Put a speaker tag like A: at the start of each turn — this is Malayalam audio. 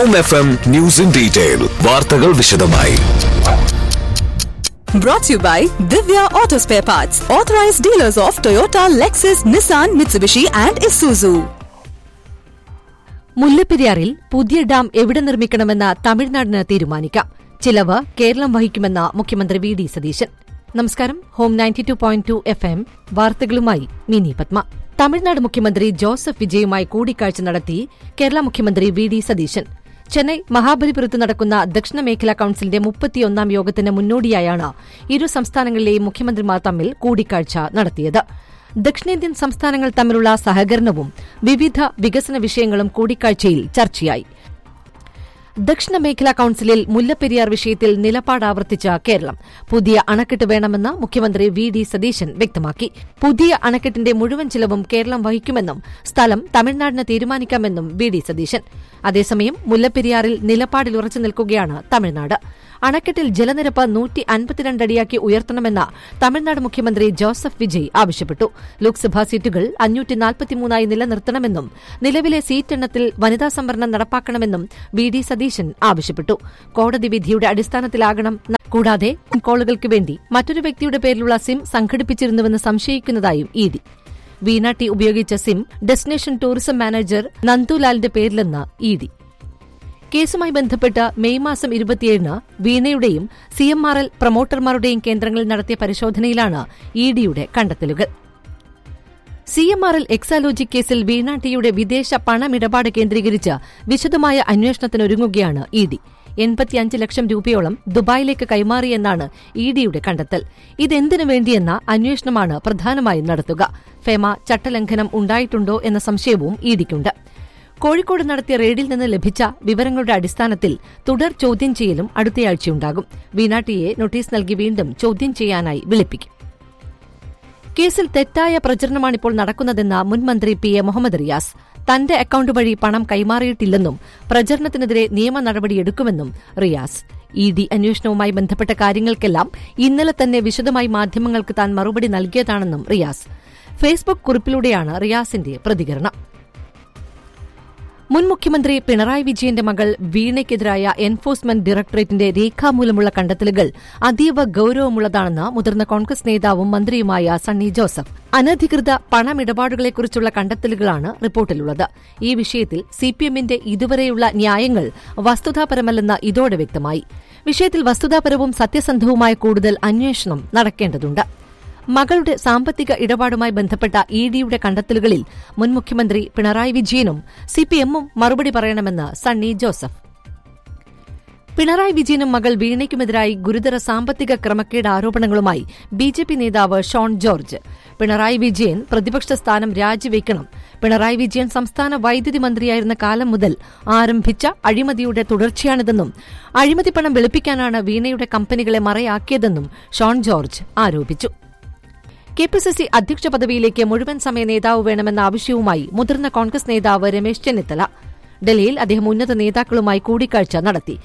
A: Home F M news in detail വാർത്തകൾ വിശദമായി
B: Brought to you by Divya Auto Spare Parts, authorized dealers of Toyota, Lexus, Nissan, Mitsubishi, and Isuzu.
C: മുല്ലപ്പെരിയാറിൽ പുതിയ ഡാം എവിടെ നിർമ്മിക്കണമെന്ന് തമിഴ്നാടിന് തീരുമാനിക്കാം ചിലവ് കേരളം വഹിക്കുമെന്ന് മുഖ്യമന്ത്രി വി ഡി സതീശൻ നമസ്കാരം home ninety two point two F M വാർത്തകളുമായി മിനി പത്മ തമിഴ്നാട് മുഖ്യമന്ത്രി ജോസഫ് വിജയുമായി കൂടിക്കാഴ്ച നടത്തി കേരള മുഖ്യമന്ത്രി വി ഡി സതീശൻ ചെന്നൈ മഹാബലിപുരത്ത് നടക്കുന്ന ദക്ഷിണ മേഖലാ കൌൺസിലിന്റെ മുപ്പത്തിയൊന്നാം യോഗത്തിന് മുന്നോടിയായാണ് ഇരു സംസ്ഥാനങ്ങളിലെയും മുഖ്യമന്ത്രിമാർ തമ്മിൽ കൂടിക്കാഴ്ച നടത്തിയത് ദക്ഷിണേന്ത്യൻ സംസ്ഥാനങ്ങൾ തമ്മിലുള്ള സഹകരണവും വിവിധ വികസന വിഷയങ്ങളും കൂടിക്കാഴ്ചയിൽ ചർച്ചയായി ദക്ഷിണ മേഖലാ കൌൺസിലിൽ മുല്ലപ്പെരിയാർ വിഷയത്തിൽ നിലപാട് ആവർത്തിച്ച കേരളം പുതിയ അണക്കെട്ട് വേണമെന്ന് മുഖ്യമന്ത്രി വി ഡി സതീശൻ വ്യക്തമാക്കി പുതിയ അണക്കെട്ടിന്റെ മുഴുവൻ ചിലവും കേരളം വഹിക്കുമെന്നും സ്ഥലം തമിഴ്നാടിന് തീരുമാനിക്കാമെന്നും വി ഡി സതീശൻ അതേസമയം മുല്ലപ്പെരിയാറിൽ നിലപാടിൽ ഉറച്ചു നിൽക്കുകയാണ് തമിഴ്നാട് അണക്കെട്ടിൽ ജലനിരപ്പ് നൂറ്റി അൻപത്തിരണ്ട് അടിയാക്കി ഉയർത്തണമെന്ന് തമിഴ്നാട് മുഖ്യമന്ത്രി ജോസഫ് വിജയ് ആവശ്യപ്പെട്ടു ലോക്സഭാ സീറ്റുകൾ അഞ്ഞൂറ്റി നാൽപ്പത്തിമൂന്നായി നിലനിർത്തണമെന്നും നിലവിലെ സീറ്റ് എണ്ണത്തിൽ വനിതാ സംവരണം നടപ്പാക്കണമെന്നും വി ഡി സതീശൻ ആവശ്യപ്പെട്ടു കോടതി വിധിയുടെ അടിസ്ഥാനത്തിലാകണം ന- കൂടാതെ കോളുകൾക്ക് വേണ്ടി മറ്റൊരു വ്യക്തിയുടെ പേരിലുള്ള സിം സംഘടിപ്പിച്ചിരുന്നുവെന്ന് സംശയിക്കുന്നതായും ഇ ഡി വീണ ടി ഉപയോഗിച്ച സിം ഡെസ്റ്റിനേഷൻ ടൂറിസം മാനേജർ നന്ദുലാലിന്റെ പേരിലെന്ന് ഇ ഡി കേസുമായി ബന്ധപ്പെട്ട് മെയ് മാസം ഇരുപത്തിയേഴിന് വീണയുടെയും സി എം ആർ എൽ പ്രൊമോട്ടർമാരുടെയും കേന്ദ്രങ്ങളിൽ നടത്തിയ പരിശോധനയിലാണ് ഇ ഡിയുടെ കണ്ടെത്തലുകൾ C M R L Exalogic കേസിൽ വീണ ടിയുടെ വിദേശ പണമിടപാട് കേന്ദ്രീകരിച്ച് വിശദമായ അന്വേഷണത്തിനൊരുങ്ങുകയാണ് ഇ ഡി എൺപത്തിയഞ്ച് ലക്ഷം രൂപയോളം ദുബായിലേക്ക് കൈമാറിയെന്നാണ് ഇ ഡിയുടെ കണ്ടെത്തൽ ഇതെന്തിനു വേണ്ടിയെന്ന അന്വേഷണമാണ് പ്രധാനമായും നടത്തുക ഫെമ ചട്ടലംഘനം ഉണ്ടായിട്ടുണ്ടോ എന്ന സംശയവും ഇ ഡിക്കുണ്ട് കോഴിക്കോട് നടത്തിയ റെയ്ഡിൽ നിന്ന് ലഭിച്ച വിവരങ്ങളുടെ അടിസ്ഥാനത്തിൽ തുടർ ചോദ്യം ചെയ്യലും അടുത്തയാഴ്ചയുണ്ടാകും വീണാട്ടിയെ നോട്ടീസ് നൽകി വീണ്ടും ചോദ്യം ചെയ്യാനായി വിളിപ്പിക്കും കേസിൽ തെറ്റായ പ്രചരണമാണിപ്പോൾ നടക്കുന്നതെന്ന് മുൻ മന്ത്രി പി എ മുഹമ്മദ് റിയാസ് തന്റെ അക്കൌണ്ട് വഴി പണം കൈമാറിയിട്ടില്ലെന്നും പ്രചരണത്തിനെതിരെ നിയമ നടപടിയെടുക്കുമെന്നും റിയാസ് ഇ ഡി അന്വേഷണവുമായി ബന്ധപ്പെട്ട കാര്യങ്ങൾക്കെല്ലാം ഇന്നലെ തന്നെ വിശദമായി മാധ്യമങ്ങൾക്ക് താൻ മറുപടി നൽകിയതാണെന്നും റിയാസ് ഫേസ്ബുക്ക് കുറിപ്പിലൂടെയാണ് റിയാസിന്റെ പ്രതികരണം മുൻ മുഖ്യമന്ത്രി പിണറായി വിജയന്റെ മകൾ വീണയ്ക്കെതിരായ എൻഫോഴ്സ്മെന്റ് ഡയറക്ടറേറ്റിന്റെ രേഖാമൂലമുള്ള കണ്ടെത്തലുകൾ അതീവ ഗൌരവമുള്ളതാണെന്ന് മുതിർന്ന കോൺഗ്രസ് നേതാവും മന്ത്രിയുമായ സണ്ണി ജോസഫ് അനധികൃത പണമിടപാടുകളെക്കുറിച്ചുള്ള കണ്ടെത്തലുകളാണ് റിപ്പോർട്ടിലുള്ളത് ഈ വിഷയത്തിൽ സിപിഎമ്മിന്റെ ഇതുവരെയുള്ള ന്യായങ്ങൾ വസ്തുതാപരമല്ലെന്ന് ഇതോടെ വ്യക്തമായി വിഷയത്തിൽ വസ്തുതാപരവും സത്യസന്ധവുമായ കൂടുതൽ അന്വേഷണം നടക്കേണ്ടതുണ്ട് മകളുടെ സാമ്പത്തിക ഇടപാടുമായി ബന്ധപ്പെട്ട ഇ ഡിയുടെ കണ്ടെത്തലുകളിൽ മുൻ മുഖ്യമന്ത്രി പിണറായി വിജയനും സിപിഎമ്മും മറുപടി പറയണമെന്ന് സണ്ണി ജോസഫ് പിണറായി വിജയനും മകൾ വീണയ്ക്കുമെതിരായി ഗുരുതര സാമ്പത്തിക ക്രമക്കേട് ആരോപണങ്ങളുമായി ബി ജെ പി നേതാവ് ഷോൺ ജോർജ് പിണറായി വിജയൻ പ്രതിപക്ഷ സ്ഥാനം രാജിവെക്കണം പിണറായി വിജയൻ സംസ്ഥാന വൈദ്യുതി മന്ത്രിയായിരുന്ന കാലം മുതൽ ആരംഭിച്ച അഴിമതിയുടെ തുടർച്ചയാണിതെന്നും അഴിമതി പണം വെളുപ്പിക്കാനാണ് വീണയുടെ കമ്പനികളെ മറയാക്കിയതെന്നും ഷോൺ ജോർജ് ആരോപിച്ചു കെ പി സി സി അധ്യക്ഷ പദവിയിലേക്ക് മുഴുവൻ സമയ നേതാവ് വേണമെന്ന ആവശ്യവുമായി മുതിർന്ന കോൺഗ്രസ് നേതാവ് രമേശ് ചെന്നിത്തല ഡൽഹിയിൽ അദ്ദേഹം ഉന്നത നേതാക്കളുമായി കൂടിക്കാഴ്ച നടത്തി